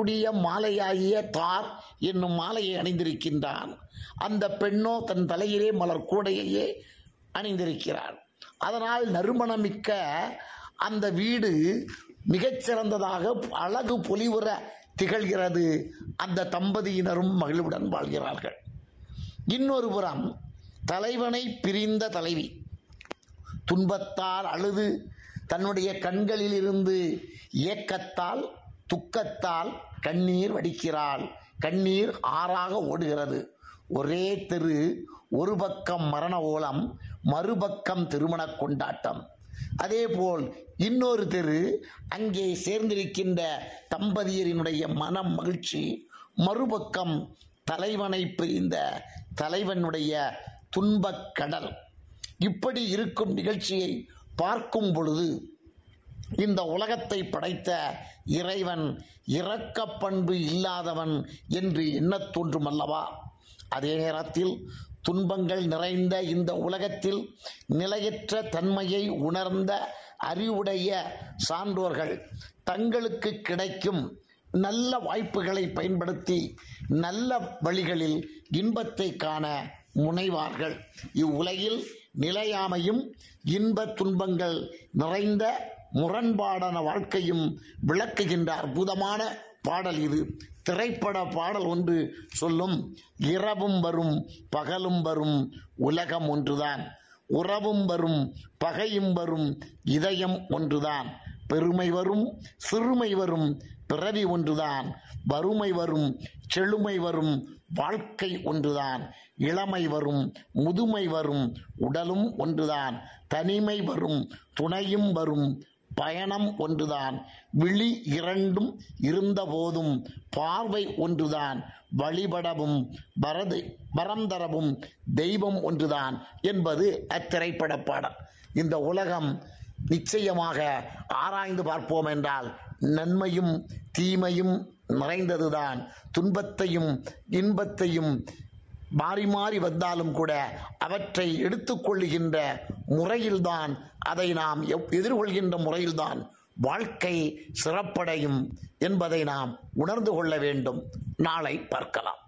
சூடக்கூடிய மாலையாகிய தார் என்னும் மாலையை அணிந்திருக்கின்றான் அந்த பெண்ணோ தன் தலையிலே மலர் கூடையையே அணிந்திருக்கிறாள் அதனால் நறுமணமிக்க அந்த வீடு மிகச்சிறந்ததாக அழகு பொலிவுற திகழ்கிறது அந்த தம்பதியினரும் மகிழ்வுடன் வாழ்கிறார்கள் இன்னொரு புறம் தலைவனை பிரிந்த தலைவி துன்பத்தால் அழுது தன்னுடைய கண்களில் இருந்து ஏக்கத்தால் துக்கத்தால் கண்ணீர் வடிக்கிறாள் கண்ணீர் ஆறாக ஓடுகிறது ஒரே தெரு ஒரு பக்கம் மரண ஓலம் மறுபக்கம் திருமண கொண்டாட்டம் அதேபோல் இன்னொரு தெரு அங்கே சேர்ந்திருக்கின்ற தம்பதியரினுடைய மனம் மகிழ்ச்சி மறுபக்கம் தலைவனை பிரிந்த தலைவனுடைய துன்பக் கடல் இப்படி இருக்கும் நிகழ்ச்சியை பார்க்கும் பொழுது இந்த உலகத்தை படைத்த இறைவன் இரக்க பண்பு இல்லாதவன் என்று எண்ணத் தோன்றும் அல்லவா அதே நேரத்தில் துன்பங்கள் நிறைந்த இந்த உலகத்தில் நிலையற்ற தன்மையை உணர்ந்த அறிவுடைய சான்றோர்கள் தங்களுக்கு கிடைக்கும் நல்ல வாய்ப்புகளை பயன்படுத்தி நல்ல வழிகளில் இன்பத்தை காண முனைவார்கள் இவ்வுலகில் நிலையாமையும் இன்ப துன்பங்கள் நிறைந்த முரண்பாடான வாழ்க்கையும் விளக்குகின்ற அற்புதமான பாடல் இது திரைப்பட பாடல் ஒன்று சொல்லும் இரவும் வரும் பகலும் வரும் உலகம் ஒன்றுதான் உறவும் வரும் பகையும் வரும் இதயம் ஒன்றுதான் பெருமை வரும் சிறுமை வரும் பிறவி ஒன்றுதான் வறுமை வரும் செழுமை வரும் வாழ்க்கை ஒன்றுதான் இளமை வரும் முதுமை வரும் உடலும் ஒன்றுதான் தனிமை வரும் துணையும் வரும் பயணம் ஒன்றுதான் விழி இரண்டும் இருந்தபோதும் பார்வை ஒன்றுதான் வழிபடவும் வரது வரம் தரவும் தெய்வம் ஒன்றுதான் என்பது அத்திரைப்பட பாடல் இந்த உலகம் நிச்சயமாக ஆராய்ந்து பார்ப்போம் என்றால் நன்மையும் தீமையும் நிறைந்ததுதான் துன்பத்தையும் இன்பத்தையும் மாறி மாறி வந்தாலும் கூட அவற்றை எடுத்துக்கொள்ளுகின்ற முறையில்தான் அதை நாம் எவ்- எதிர்கொள்கின்ற முறையில்தான் வாழ்க்கை சிறப்படையும் என்பதை நாம் உணர்ந்து கொள்ள வேண்டும் நாளை பார்க்கலாம்